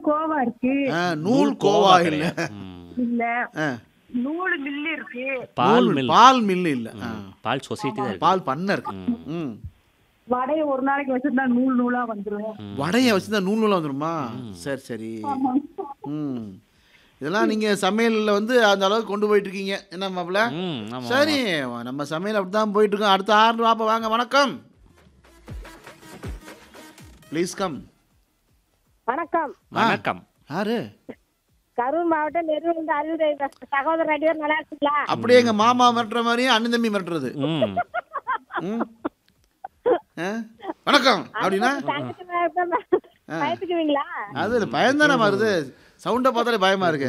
கோவா இருக்கு ஆ, நூல் கோவா இல்ல ம். இல்ல ஆ, நூல் மில்லு இருக்கு பால் நூல், மில் பால் மில் இல்ல ஆ, பால் சொசைட்டி தான் இருக்கு பால் பண்ணை இருக்கு ம். வடைய ஒரு நாளைக்கு வச்சிருந்தா நூல் நூலா வந்துரும் வடைய வச்சுதான் நூல் நூலா வந்துருமா சரி சரி ம் இதெல்லாம் நீங்க சமையல்ல வந்து அந்த அளவுக்கு கொண்டு போயிட்டு இருக்கீங்க என்ன மாப்பிள்ள ம் ஆமா சரி நம்ம சமையல் அப்படிதான் போயிட்டு இருக்கோம் அடுத்த ஆறு பாப்பா வாங்க வணக்கம் ப்ளீஸ் கம் வணக்கம் வணக்கம் யாரு கரூர் மாவட்டம் நெருவில் இருந்து அறிவுரை சகோதரர் ரெண்டு பேரும் நல்லா இருக்கீங்களா அப்படியே எங்க மாமா மிரட்டுற மாதிரியே அண்ணன் தம்பி மிரட்டுறது ம் ம். ஆ? வணக்கம் அப்படின்னா தங்கச்சி மாவட்டம் பயத்துக்குவீங்களா அது இல்லை பயந்தானே வருது சவுண்டை பார்த்தாலே பயமா இருக்கு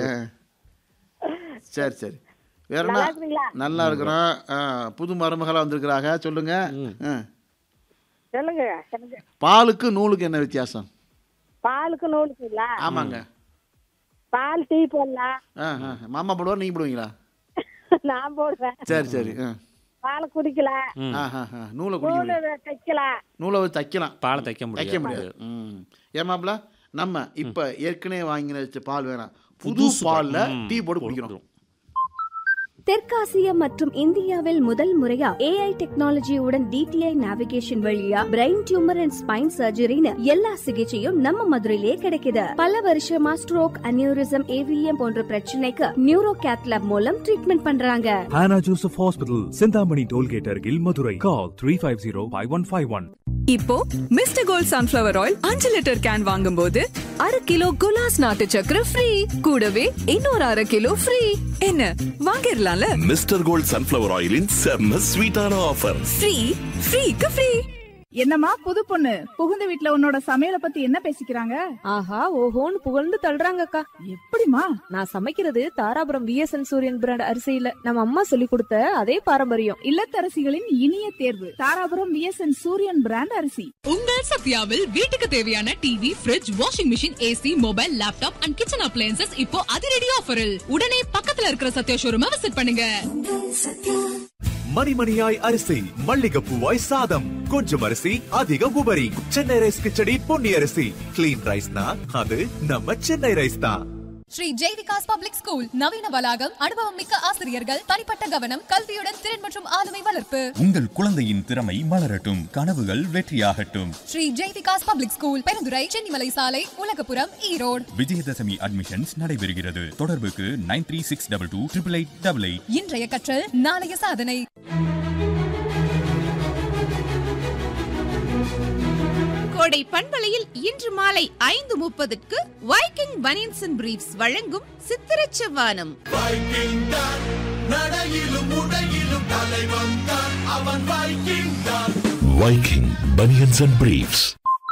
சரி சரி வேற என்ன நல்லா இருக்கீங்களா நல்லா இருக்கிறோம் ஆ, புது மருமகளா வந்திருக்கிறாங்க சொல்லுங்க ஆ. சொல்லுங்க சொல்லுங்க பாலுக்கு நூலுக்கு என்ன வித்தியாசம் பாலுக்கு நூலுக்குங்களா ஆமாங்க பால் டீ போடலாம் ஆ ஆ மாமா போடுவார் நீங்க போடுவீங்களா நான் போடுவேன் சரி சரி ஆ பால் குடிக்கலாம் ஆ ஆ ஆ. நூலை குடிக்க நூல் முடியும் தைக்கலாம் நூலை வச்சு தைக்கலாம் பாலை தைக்க தைக்க முடியாது முடியாது ம் ஏமாப்ல நம்ம இப்ப ஏற்கனவே வாங்கின வச்ச பால் வேணாம் புது பால்ல டீ போட்டு குடிக்கிறோம் தெற்காசியா மற்றும் இந்தியாவில் முதல் முறையா ஏஐ டெக்னாலஜியுடன் டிடிஐ நேவிகேஷன் வழியா பிரெயின் டியூமர் அண்ட் ஸ்பைன் சர்ஜரின்னு எல்லா சிகிச்சையும் நம்ம மதுரையிலேயே கிடைக்குது பல வருஷமா ஸ்ட்ரோக் அனியூரிசம் ஏவிஎம் போன்ற பிரச்சனைக்கு நியூரோ கேத்லாப் மூலம் ட்ரீட்மெண்ட் பண்றாங்க Hannah Joseph Hospital, Sindhamani Tollgate Argil, Madurai. Call 350-5151. இப்போ மிஸ்டர் கோல்ட் சன்ஃபிளவர் ஆயில் அஞ்சு லிட்டர் கேன் வாங்கும்போது அரை கிலோ குலாஸ் நாட்டு சக்கரை ஃப்ரீ கூடவே இன்னொரு அரை கிலோ ஃப்ரீ என்ன வாங்கிடலாம்ல மிஸ்டர் கோல்ட் சன்ஃப்ளவர் ஆயிலின் செம்ம ஸ்வீட்டான ஆஃபர் ஃப்ரீ ஃப்ரீக்கு ஃப்ரீ என்னம்மா புது பொண்ணு புகுந்த வீட்ல உன்னோட சமையல பத்தி என்ன பேசிக்கிறாங்க ஆஹா ஓஹோன்னு புகழ்ந்து தள்ளுறாங்கக்கா எப்படிமா நான் சமைக்கிறது தாராபுரம் விஎஸ்என் சூரியன் பிராண்ட் அரிசியில நம்ம அம்மா சொல்லி கொடுத்த அதே பாரம்பரியம் இல்லத்தரசிகளின் இனிய தேர்வு தாராபுரம் விஎஸ்என் சூரியன் பிராண்ட் அரிசி உங்கள் சத்யாவில் வீட்டுக்கு தேவையான TV fridge washing machine AC mobile laptop and kitchen appliances இப்போ அதிரடி ஆஃபரில் உடனே பக்கத்துல இருக்கிற சத்யா ஷோரூமை விசிட் பண்ணுங்க மணிமணியாய் அரிசி மல்லிகைப்பூவாய் சாதம் கொஞ்சம் அரிசி அதிக உபரி சென்னை ரைஸ் கிச்சடி பொன்னி அரிசி கிளீன் ரைஸ்னா அது நம்ம சென்னை ரைஸ் தான் ஸ்ரீ ஜெய் விகாஸ் பப்ளிக் ஸ்கூல் நவீன வளாகம் அனுபவம் மிக்க ஆசிரியர்கள் தனிப்பட்ட கவனம் கல்வியுடன் திறன் மற்றும் ஆளுமை வளர்ப்பு உங்கள் குழந்தையின் திறமை மலரட்டும் கனவுகள் வெற்றியாகட்டும் ஸ்ரீ ஜெய் விகாஸ் பப்ளிக் ஸ்கூல் பெருந்துறை சென்னிமலை சாலை உலகபுரம் ஈரோடு விஜயதசமி அட்மிஷன்ஸ் நடைபெறுகிறது தொடர்புக்கு nine three six double two triple eight double eight இன்றைய கற்றல் நாளைய சாதனை கோடை பண்பலையில் இன்று மாலை ஐந்து முப்பதுக்கு வைக்கிங் பனியன்ஸ் அண்ட் பிரீஃப்ஸ் வழங்கும் சித்திரச் செவ்வானம் வைக்கிங் பனியன்ஸ் அண்ட் பிரீஃப்ஸ்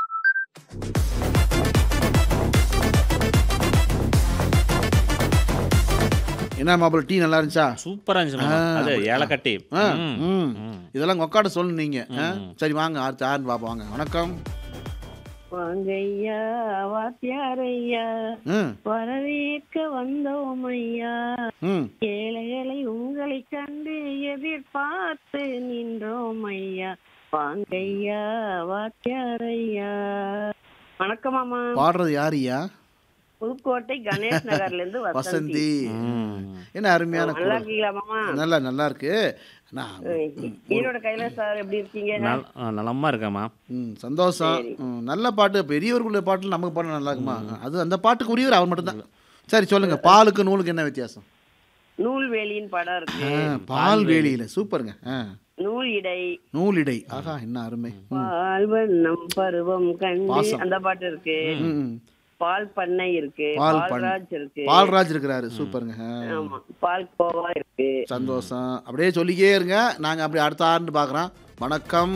என்ன மாப்பிள்ள டீ நல்லா இருந்துச்சா சூப்பரா இருந்துச்சு மாமா. ஆ, அது அப்படி- ஏலக்கட்டி ஆ, ம். ம். இதெல்லாம் கொக்காட சொல்லு நீங்க ஆ? சரி வாங்க அடுத்து யாருன்னு பாப்போம் வாங்க வணக்கம் வாங்கய்யா வாத்தியாரையா ம் வரவேற்க வந்தோம் ஐயா ம் ஏழைகளை உங்களை கண்டு எதிர்பார்த்து நின்றோம் ஐயா வாங்கய்யா வாத்தியாரையா வணக்கம் மாமா பாடுறது யாருயா புதுக்கோட்டை கணேஷ் நகர்ல இருந்து வசந்தி வசந்தி என்ன அருமையான நல்லா குரல் இருக்கீங்களா மாமா நல்லா நல்லா இருக்கு நான் ஈரோட கையில சார் எப்படி இருக்கீங்க நல்- ஆ, நலமா இருக்கேம்மா ம், சந்தோஷம் ம், நல்ல பாட்டு பெரியவர்களுடைய பாட்டு நமக்கு பாட்டு நல்லா இருக்குமா அது அந்த பாட்டுக்கு உரியவர் அவர் மட்டும்தான் சரி சொல்லுங்க பாலுக்கு நூலுக்கு என்ன வித்தியாசம் நூல்வேலியின் படம் இருக்கு ஆ, பால் வேலியில சூப்பருங்க ஆ, நூல் இடை நூலிடை ஆஹா என்ன அருமை ம், பால் வண்ணம் பருவம் கண்டு பாசம். அந்த பாட்டு இருக்கு ம், ம். பால் பண்ணை இருக்கு பால் பண்ணை. பால்ராஜ் இருக்கு பால்ராஜ் இருக்கிறாரு சூப்பருங்க ஆ. ஆமா பால் கோவா இருக்கு சந்தோஷம் அப்படியே சொல்லிக்கே இருங்க நாங்க அப்படி அடுத்த ஆண்டு பார்க்குறோம் வணக்கம்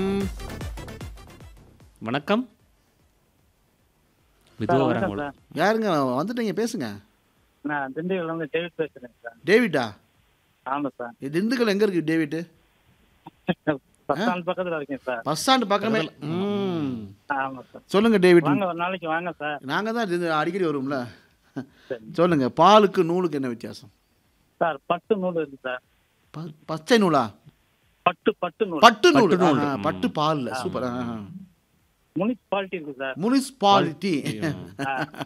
வணக்கம் மெதுவா வராங்க போல. யாருங்க வந்துட்டீங்க பேசுங்க நான் திண்டுக்கல்ல இருந்து டேவிட் பேசுறேன் சார் டேவிட்டா ஆமா சார் இது திண்டுக்கல் எங்க இருக்கு டேவிட் பஸ் ஸ்டாண்ட் பக்கத்துல இருக்கேன் சார் பஸ் ஸ்டாண்டு பக்கமே ம் ஆமா சார் சொல்லுங்க டேவிட் வாங்க ஒரு நாளைக்கு வாங்க சார் நாங்க தான் இது அடிக்கடி வருவோம்ல சொல்லுங்க பாலுக்கு நூலுக்கு என்ன வித்தியாசம் சார் பட்டு நூல் இருக்கு சார் ப- பச்சை நூலா பட்டு பட்டு நூல் பட்டு நூல் பட்டு நூல். ஆ, பட்டு பால்ல சூப்பர் முனிசிபாலிட்டி இருக்கு சார் முனிசிபாலிட்டி